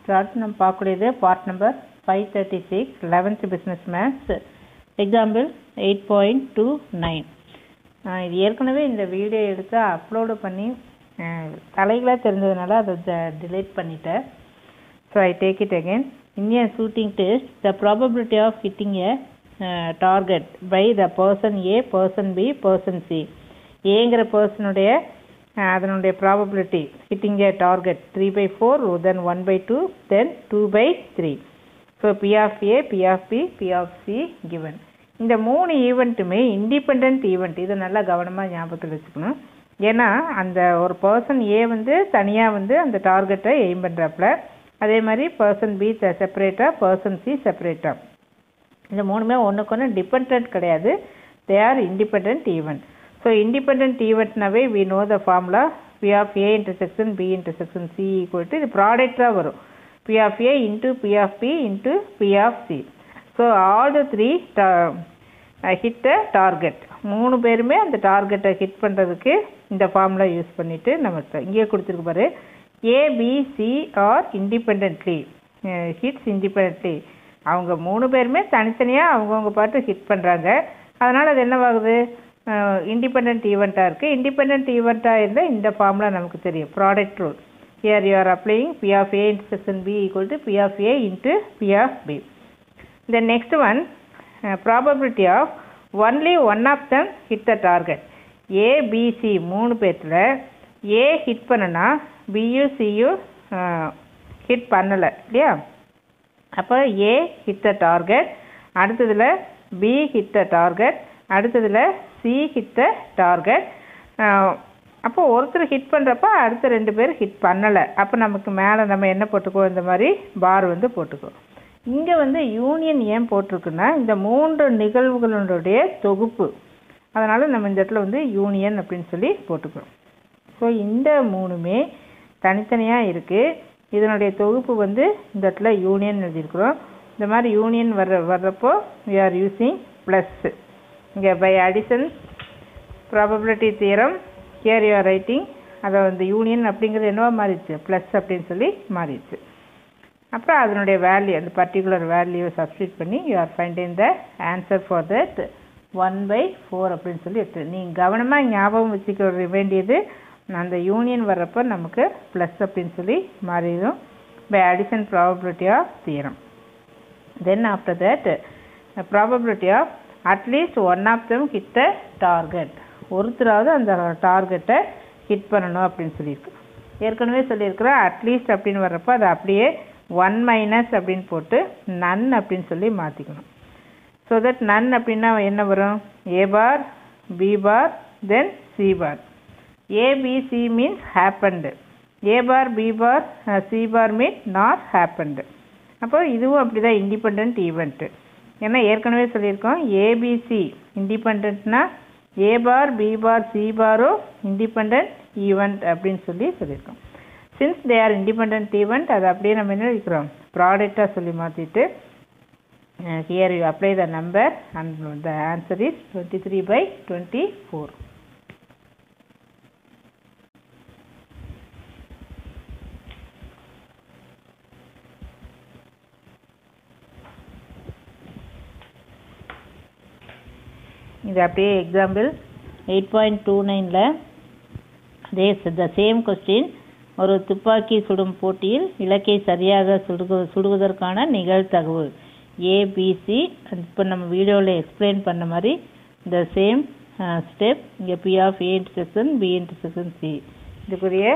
அடுத்து நம்ம பார்க்கக்கூடியது part number five thirty six eleventh business maths example eight point two nine இது ஏற்கனவே இந்த வீடியோ எடுத்து அப்லோடு பண்ணி தலைகளாக தெரிஞ்சதுனால அதை டிலீட் பண்ணிட்டேன் so I take it again Indian shooting test the probability of hitting a target by the person A person B person C ஏங்கிற பர்சனுடைய அதனுடைய probability hitting a target three by four then one by two then two by three so P of A P of B P of C given இந்த மூணு ஈவெண்ட்டுமே independent event இதை நல்லா கவனமாக ஞாபகத்தில் வச்சுக்கணும் ஏன்னா அந்த ஒரு பர்சன் ஏ வந்து தனியாக வந்து அந்த டார்கெட்டை எய்ம் பண்ணுறாப்புல அதே மாதிரி பர்சன் பி செப்பரேட்டாக பர்சன் சி செப்பரேட்டாக இந்த மூணுமே ஒன்றுக்கு ஒன்று டிபெண்ட் கிடையாது they are independent event so independent ஈவெண்ட்னாவே we know the formula P of A intersection B intersection C equal to இது ப்ராடக்டாக வரும் P of A into P of B into P of C so all the three hit a target மூணு பேருமே அந்த டார்கெட்டை hit பண்ணுறதுக்கு இந்த formula use பண்ணிவிட்டு நம்ம இங்கே கொடுத்துருக்கு பாரு ABC are independently hits independently அவங்க மூணு பேருமே தனித்தனியாக அவங்கவுங்க பாட்டு ஹிட் பண்ணுறாங்க அதனால் அது என்னவாகுது இண்டிபெண்ட் ஈவெண்ட்டாக இருக்குது இண்டிபெண்ட் ஈவெண்ட்டாக இருந்தால் இந்த ஃபார்முலா நமக்கு தெரியும் product rule here you are applying P of A intersection B equal to P of A into P of B the next one uh, probability of only one of them hit the target a b c மூணு பேர்த்தில் a hit பண்ணுனா பியும் சியும் hit பண்ணலை இல்லையா அப்போ A hit the target அடுத்ததில் B hit the target அடுத்ததில் C hit the target அப்போ ஒருத்தர் ஹிட் பண்ணுறப்ப அடுத்த ரெண்டு பேர் ஹிட் பண்ணலை அப்போ நமக்கு மேலே நம்ம என்ன போட்டுக்குவோம் இந்த மாதிரி பார் வந்து போட்டுக்குவோம் இங்கே வந்து யூனியன் ஏன் போட்டிருக்குன்னா இந்த மூன்று நிகழ்வுகளுடைய தொகுப்பு அதனால் நம்ம இந்த இடத்துல வந்து யூனியன் அப்படின்னு சொல்லி போட்டுக்கிறோம் ஸோ இந்த மூணுமே தனித்தனியாக இருக்குது இதனுடைய தொகுப்பு வந்து இந்த இடத்துல யூனியன் எழுதியிருக்கிறோம் இந்த மாதிரி யூனியன் வர்ற வர்றப்போ வி ஆர் யூஸிங் ப்ளஸ்ஸு இங்கே by addition probability theorem here you are writing அதை வந்து யூனியன் அப்படிங்கிறது என்னவா மாறிடுச்சு ப்ளஸ் அப்படின்னு சொல்லி மாறிடுச்சு அப்புறம் அதனுடைய வேல்யூ அந்த பர்டிகுலர் வேல்யூவை சப்ஸ்டியூட் பண்ணி you are finding the answer for that one by four அப்படின்னு சொல்லி எடுத்து நீங்கள் கவனமாக ஞாபகம் வச்சுக்க வேண்டியது அந்த யூனியன் வர்றப்போ நமக்கு ப்ளஸ் அப்படின்னு சொல்லி மாறிடும் by addition probability of theorem then after that probability of at least one of them hit the target ஒருத்தராவது அந்த டார்கெட்டை ஹிட் பண்ணணும் அப்படின்னு சொல்லியிருக்கு ஏற்கனவே சொல்லியிருக்கிறேன் அட்லீஸ்ட் அப்படின்னு வர்றப்போ அதை அப்படியே ஒன் மைனஸ் அப்படின்னு போட்டு நன் அப்படின்னு சொல்லி மாற்றிக்கணும் ஸோ தட் நன் அப்படின்னா என்ன வரும் A bar B bar then C bar ABC means happened A bar B bar C bar mean not happened அப்போ இதுவும் அப்படி தான் இண்டிபெண்ட் ஈவெண்ட்டு ஏன்னா ஏற்கனவே சொல்லியிருக்கோம் ஏபிசி இண்டிபெண்ட்னா A bar B bar C பாரும் இண்டிபெண்ட் ஈவெண்ட் அப்படின்னு சொல்லி சொல்லியிருக்கோம் since they are independent event அதை அப்படியே நம்ம என்ன இருக்கிறோம் ப்ராடக்டாக சொல்லி மாற்றிட்டு here you apply the number and the answer is twenty three by twenty four இது அப்படியே எக்ஸாம்பிள் எயிட் பாயிண்ட் டூ நைனில் அதே த சேம் கொஸ்டின் ஒரு துப்பாக்கி சுடும் போட்டியில் இலக்கை சரியாக சுடுகு சுடுவதற்கான நிகழ்தகவு ஏபிசி இப்போ நம்ம வீடியோவில் எக்ஸ்பிளைன் பண்ண மாதிரி இந்த சேம் ஸ்டெப் இங்கே P of A intersection B intersection C இதுக்குரிய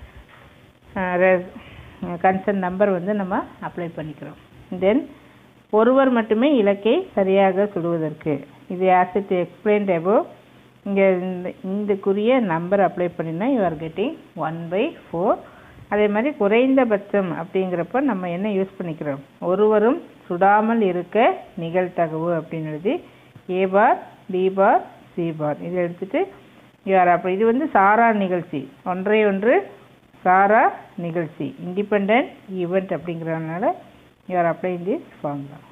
கன்சர்ன் நம்பர் வந்து நம்ம அப்ளை பண்ணிக்கிறோம் தென் ஒருவர் மட்டுமே இலக்கை சரியாக சுடுவதற்கு இது ஆஸ் இட் எக்ஸ்பிளைன்ட் அபோவ் இங்கே இந்த இந்தக்குரிய நம்பர் அப்ளை பண்ணினா you are getting one by four அதே மாதிரி குறைந்தபட்சம் அப்படிங்கிறப்ப நம்ம என்ன யூஸ் பண்ணிக்கிறோம் ஒருவரும் சுடாமல் இருக்க நிகழ்தகவு அப்படின்னு எழுதி ஏ பார் பி பார் சி பார் இதை எடுத்துட்டு யூ ஆர் அப்போ இது வந்து சாரா நிகழ்ச்சி ஒன்றை ஒன்று சாரா நிகழ்ச்சி இண்டிபெண்ட் ஈவெண்ட் அப்படிங்கிறதுனால you are applying this formula